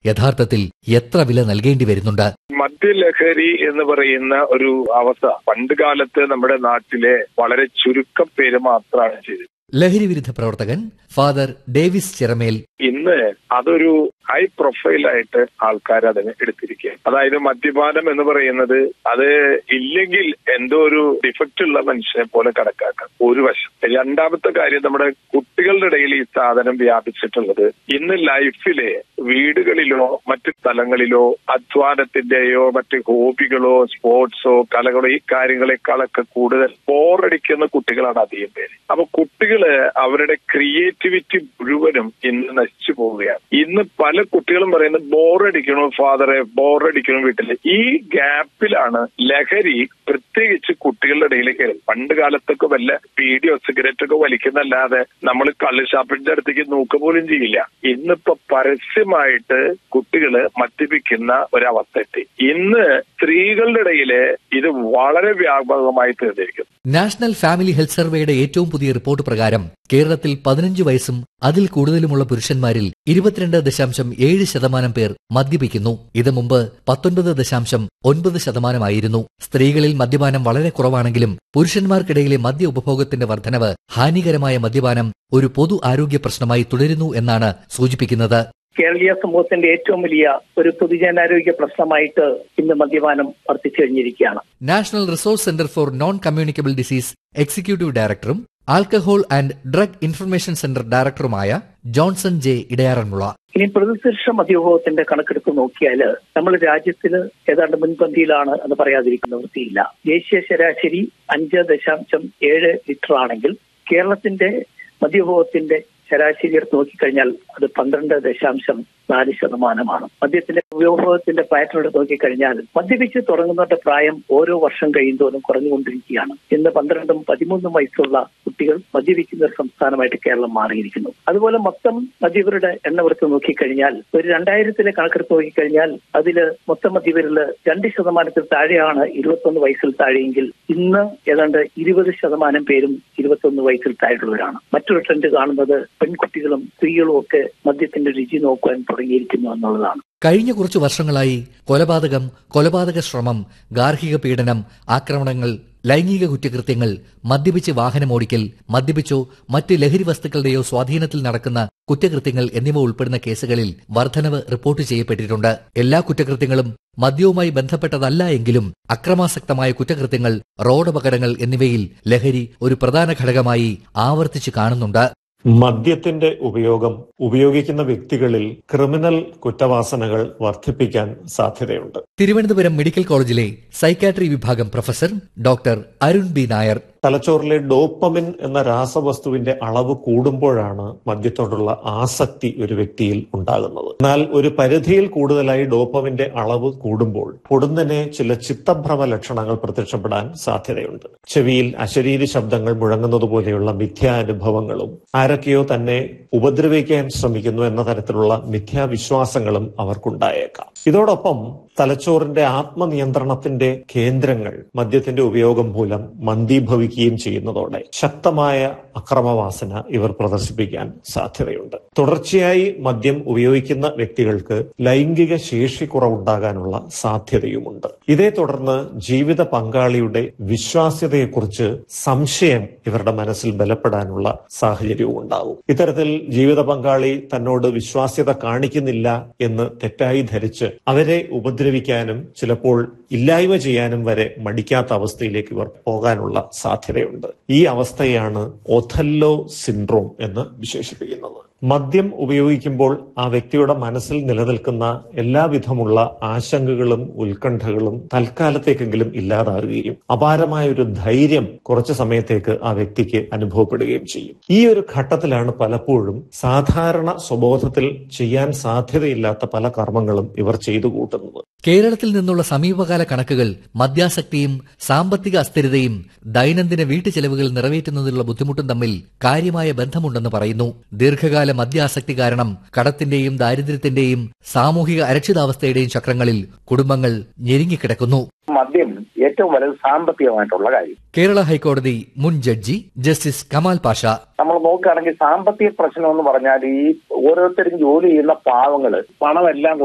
യഥാർത്ഥത്തിൽ എത്ര വില നൽകേണ്ടി വരുന്നുണ്ട് മദ്യലഹരി എന്ന് പറയുന്ന ഒരു അവസ്ഥ പണ്ട് കാലത്ത് നമ്മുടെ നാട്ടിലെ വളരെ ചുരുക്കം പേര് മാത്രമാണ് ചെയ്തത് ലഹരി വിരുദ്ധ പ്രവർത്തകൻ ഫാദർ ഡേവിസ് ചിറമേൽ ഇന്ന് അതൊരു ഹൈ പ്രൊഫൈലായിട്ട് ആൾക്കാർ അതിനെ എടുത്തിരിക്കുക അതായത് മദ്യപാനം എന്ന് പറയുന്നത് അത് ഇല്ലെങ്കിൽ എന്തോ ഒരു ഡിഫക്റ്റ് ഉള്ള മനുഷ്യനെ പോലെ കണക്കാക്കാം ഒരു വശം രണ്ടാമത്തെ കാര്യം നമ്മുടെ കുട്ടികളുടെ ഇടയിൽ ഈ സാധനം വ്യാപിച്ചിട്ടുള്ളത് ഇന്ന് ലൈഫിലെ വീടുകളിലോ മറ്റ് സ്ഥലങ്ങളിലോ അധ്വാനത്തിന്റെയോ മറ്റ് ഹോബികളോ സ്പോർട്സോ കലകളോ ഈ കാര്യങ്ങളെക്കാളൊക്കെ കൂടുതൽ ബോറടിക്കുന്ന കുട്ടികളാണ് അധികം പേര് അപ്പൊ കുട്ടികള് അവരുടെ ക്രിയേറ്റിവിറ്റി മുഴുവനും ഇന്ന് നശിച്ചു പോവുകയാണ് ഇന്ന് പല കുട്ടികളും പറയുന്നത് ബോറടിക്കണോ ഫാദറെ ബോറടിക്കണോ വീട്ടില് ഈ ഗ്യാപ്പിലാണ് ലഹരി പ്രത്യേകിച്ച് കുട്ടികളുടെ ഇടയിലേക്ക് വരുന്നത്. പണ്ട് കാലത്തൊക്കെ വല്ല വീഡിയോ സിഗരറ്റ് ഒക്കെ വലിക്കുന്നല്ലാതെ നമ്മൾ കള്ള് ഷാപ്പിന്റെ അടുത്തേക്ക് നോക്കുക പോലും ചെയ്യില്ല ഇന്നിപ്പോ പരസ്യമായിട്ട് കുട്ടികള് മദ്യപിക്കുന്ന ഒരവസ്ഥ എത്തി ഇന്ന് സ്ത്രീകളുടെ ഇടയില് ഇത് വളരെ വ്യാപകമായി തീർന്നിരിക്കുന്നു നാഷണൽ ഫാമിലി ഹെൽത്ത് സർവേയുടെ ഏറ്റവും പുതിയ റിപ്പോർട്ട് പ്രകാരം കേരളത്തിൽ പതിനഞ്ച് വയസ്സും അതിൽ കൂടുതലുമുള്ള പുരുഷന്മാരിൽ ഇരുപത്തിരണ്ട് ദശാംശം ഏഴ് ശതമാനം പേർ മദ്യപിക്കുന്നു ഇത് മുമ്പ് പത്തൊൻപത് ദശാംശം ഒൻപത് ശതമാനമായിരുന്നു സ്ത്രീകളിൽ മദ്യപാനം വളരെ കുറവാണെങ്കിലും പുരുഷന്മാർക്കിടയിലെ മദ്യ ഉപഭോഗത്തിന്റെ വർധനവ് ഹാനികരമായ മദ്യപാനം ഒരു പൊതു ആരോഗ്യ പ്രശ്നമായി തുടരുന്നു എന്നാണ് സൂചിപ്പിക്കുന്നത് കേരളീയ സമൂഹത്തിന്റെ ഏറ്റവും വലിയ ഒരു പൊതുജനാരോഗ്യ പ്രശ്നമായിട്ട് ഇന്ന് മദ്യപാനം വർദ്ധിച്ചു കഴിഞ്ഞിരിക്കുകയാണ് national resource centre for non communicable disease executive ഡയറക്ടറും alcohol and drug information centre ഡയറക്ടറുമായ ജോൺസൺ ജെ ഇടയാറന്മുള ഇനി പ്രതിശീർഷ മദ്യഭോഗത്തിന്റെ കണക്കെടുത്ത് നോക്കിയാൽ നമ്മൾ രാജ്യത്തിന് ഏതാണ്ട് മുൻപന്തിയിലാണ് എന്ന് പറയാതിരിക്കുന്ന വൃത്തിയില്ല ദേശീയ ശരാശരി അഞ്ച് ദശാംശം ഏഴ് ലിറ്റർ ആണെങ്കിൽ കേരളത്തിന്റെ മദ്യഭോഗത്തിന്റെ ശരാശരി എടുത്ത് നോക്കിക്കഴിഞ്ഞാൽ അത് പന്ത്രണ്ട് ദശാംശം നാല് ശതമാനമാണ് മദ്യത്തിന്റെ ഉപയോഗത്തിന്റെ പാറ്റേൺ എടുത്ത് നോക്കിക്കഴിഞ്ഞാൽ മദ്യപിച്ച് തുടങ്ങുന്നവരുടെ പ്രായം ഓരോ വർഷം കഴിയുന്തോറും കുറഞ്ഞുകൊണ്ടിരിക്കുകയാണ് ഇന്ന് പന്ത്രണ്ടും പതിമൂന്നും വയസ്സുള്ള കുട്ടികൾ മദ്യപിക്കുന്ന ഒരു സംസ്ഥാനമായിട്ട് കേരളം മാറിയിരിക്കുന്നു അതുപോലെ മൊത്തം മദ്യപരുടെ എണ്ണം എടുത്ത് നോക്കിക്കഴിഞ്ഞാൽ ഒരു രണ്ടായിരത്തിലെ കണക്കെടുത്ത് നോക്കിക്കഴിഞ്ഞാൽ അതിൽ മൊത്തം മദ്യപരിൽ രണ്ട് ശതമാനത്തിൽ താഴെയാണ് ഇരുപത്തൊന്ന് വയസ്സിൽ താഴെയെങ്കിൽ ഇന്ന് ഏതാണ്ട് ഇരുപത് ശതമാനം പേരും ഇരുപത്തൊന്ന് വയസ്സിൽ താഴെയുള്ളവരാണ് മറ്റൊരു ട്രെൻഡ് കാണുന്നത് പെൺകുട്ടികളും സ്ത്രീകളും ഒക്കെ മദ്യത്തിന്റെ രുചി നോക്കുവാൻ തുടങ്ങിയിരിക്കുന്നു എന്നുള്ളതാണ് കഴിഞ്ഞ കുറച്ചു വർഷങ്ങളായി കൊലപാതകം കൊലപാതക ശ്രമം ഗാർഹിക പീഡനം ആക്രമണങ്ങൾ ലൈംഗിക കുറ്റകൃത്യങ്ങൾ മദ്യപിച്ച് വാഹനമോടിക്കൽ മദ്യപിച്ചോ മറ്റ് ലഹരി വസ്തുക്കളുടെയോ സ്വാധീനത്തിൽ നടക്കുന്ന കുറ്റകൃത്യങ്ങൾ എന്നിവ ഉൾപ്പെടുന്ന കേസുകളിൽ വർധനവ് റിപ്പോർട്ട് ചെയ്യപ്പെട്ടിട്ടുണ്ട് എല്ലാ കുറ്റകൃത്യങ്ങളും മദ്യവുമായി ബന്ധപ്പെട്ടതല്ല എങ്കിലും അക്രമാസക്തമായ കുറ്റകൃത്യങ്ങൾ റോഡപകടങ്ങൾ എന്നിവയിൽ ലഹരി ഒരു പ്രധാന ഘടകമായി ആവർത്തിച്ച് കാണുന്നുണ്ട് മദ്യത്തിന്റെ ഉപയോഗം ഉപയോഗിക്കുന്ന വ്യക്തികളിൽ ക്രിമിനൽ കുറ്റവാസനകൾ വർദ്ധിപ്പിക്കാൻ സാധ്യതയുണ്ട് തിരുവനന്തപുരം മെഡിക്കൽ കോളേജിലെ സൈക്കാട്രി വിഭാഗം professor doctor Arun B Nair തലച്ചോറിലെ ഡോപ്പമിൻ എന്ന രാസവസ്തുവിന്റെ അളവ് കൂടുമ്പോഴാണ് മദ്യത്തോടുള്ള ആസക്തി ഒരു വ്യക്തിയിൽ ഉണ്ടാകുന്നത് എന്നാൽ ഒരു പരിധിയിൽ കൂടുതലായി ഡോപ്പമിന്റെ അളവ് കൂടുമ്പോൾ പൊടുന്നനെ ചില ചിത്തഭ്രമ ലക്ഷണങ്ങൾ പ്രത്യക്ഷപ്പെടാൻ സാധ്യതയുണ്ട് ചെവിയിൽ അശരീരി ശബ്ദങ്ങൾ മുഴങ്ങുന്നത് പോലെയുള്ള മിഥ്യാനുഭവങ്ങളും ആരൊക്കെയോ തന്നെ ഉപദ്രവിക്കാൻ ശ്രമിക്കുന്നു എന്ന തരത്തിലുള്ള മിഥ്യാവിശ്വാസങ്ങളും അവർക്കുണ്ടായേക്കാം ഇതോടൊപ്പം തലച്ചോറിന്റെ ആത്മനിയന്ത്രണത്തിന്റെ കേന്ദ്രങ്ങൾ മദ്യത്തിന്റെ ഉപയോഗം മൂലം മന്ദീഭവിക്കുകയും ചെയ്യുന്നതോടെ ശക്തമായ അക്രമവാസന ഇവർ പ്രദർശിപ്പിക്കാൻ സാധ്യതയുണ്ട് തുടർച്ചയായി മദ്യം ഉപയോഗിക്കുന്ന വ്യക്തികൾക്ക് ലൈംഗിക ശേഷി കുറവുണ്ടാകാനുള്ള സാധ്യതയുമുണ്ട് ഇതേ തുടർന്ന് ജീവിത പങ്കാളിയുടെ വിശ്വാസ്യതയെക്കുറിച്ച് സംശയം ഇവരുടെ മനസ്സിൽ ബലപ്പെടാനുള്ള സാഹചര്യവും ഉണ്ടാകും ഇത്തരത്തിൽ ജീവിത പങ്കാളി തന്നോട് വിശ്വാസ്യത കാണിക്കുന്നില്ല എന്ന് തെറ്റായി ധരിച്ച് അവരെ ഉപദ്രവിക്കാനും ചിലപ്പോൾ ഇല്ലായ്മ ചെയ്യാനും വരെ മടിക്കാത്ത അവസ്ഥയിലേക്ക് ഇവർ പോകാനുള്ള സാധ്യതയുണ്ട് ഈ അവസ്ഥയാണ് ഒഥല്ലോ സിൻഡ്രോം എന്ന് വിശേഷിപ്പിക്കുന്നത് മദ്യം ഉപയോഗിക്കുമ്പോൾ ആ വ്യക്തിയുടെ മനസ്സിൽ നിലനിൽക്കുന്ന എല്ലാവിധമുള്ള ആശങ്കകളും ഉത്കണ്ഠകളും തൽക്കാലത്തേക്കെങ്കിലും ഇല്ലാതാകുകയും അപാരമായ ഒരു ധൈര്യം കുറച്ചു സമയത്തേക്ക് ആ വ്യക്തിക്ക് അനുഭവപ്പെടുകയും ചെയ്യും ഈ ഒരു ഘട്ടത്തിലാണ് പലപ്പോഴും സാധാരണ സ്വബോധത്തിൽ ചെയ്യാൻ സാധ്യതയില്ലാത്ത പല കർമ്മങ്ങളും ഇവർ ചെയ്തു കൂട്ടുന്നത് കേരളത്തിൽ നിന്നുള്ള സമീപകാല കണക്കുകൾ മദ്യാസക്തിയും സാമ്പത്തിക അസ്ഥിരതയും ദൈനംദിന വീട്ടുചെലവുകൾ നിറവേറ്റുന്നതിലുള്ള ബുദ്ധിമുട്ടും തമ്മിൽ കാര്യമായ ബന്ധമുണ്ടെന്ന് പറയുന്നു ദീർഘകാല മദ്യാസക്തി കാരണം കടത്തിന്റെയും ദാരിദ്ര്യത്തിന്റെയും സാമൂഹിക അരക്ഷിതാവസ്ഥയുടെയും ചക്രങ്ങളിൽ കുടുംബങ്ങൾ ഞെരുങ്ങിക്കിടക്കുന്നു മദ്യം ഏറ്റവും വലുത് സാമ്പത്തികമായിട്ടുള്ള കാര്യം കേരള ഹൈക്കോടതി മുൻ ജഡ്ജി ജസ്റ്റിസ് കമാൽ പാഷ നമ്മൾ നോക്കുകയാണെങ്കിൽ സാമ്പത്തിക പ്രശ്നം എന്ന് പറഞ്ഞാൽ ഈ ഓരോരുത്തരും ജോലി ചെയ്യുന്ന പാവങ്ങള് പണമെല്ലാം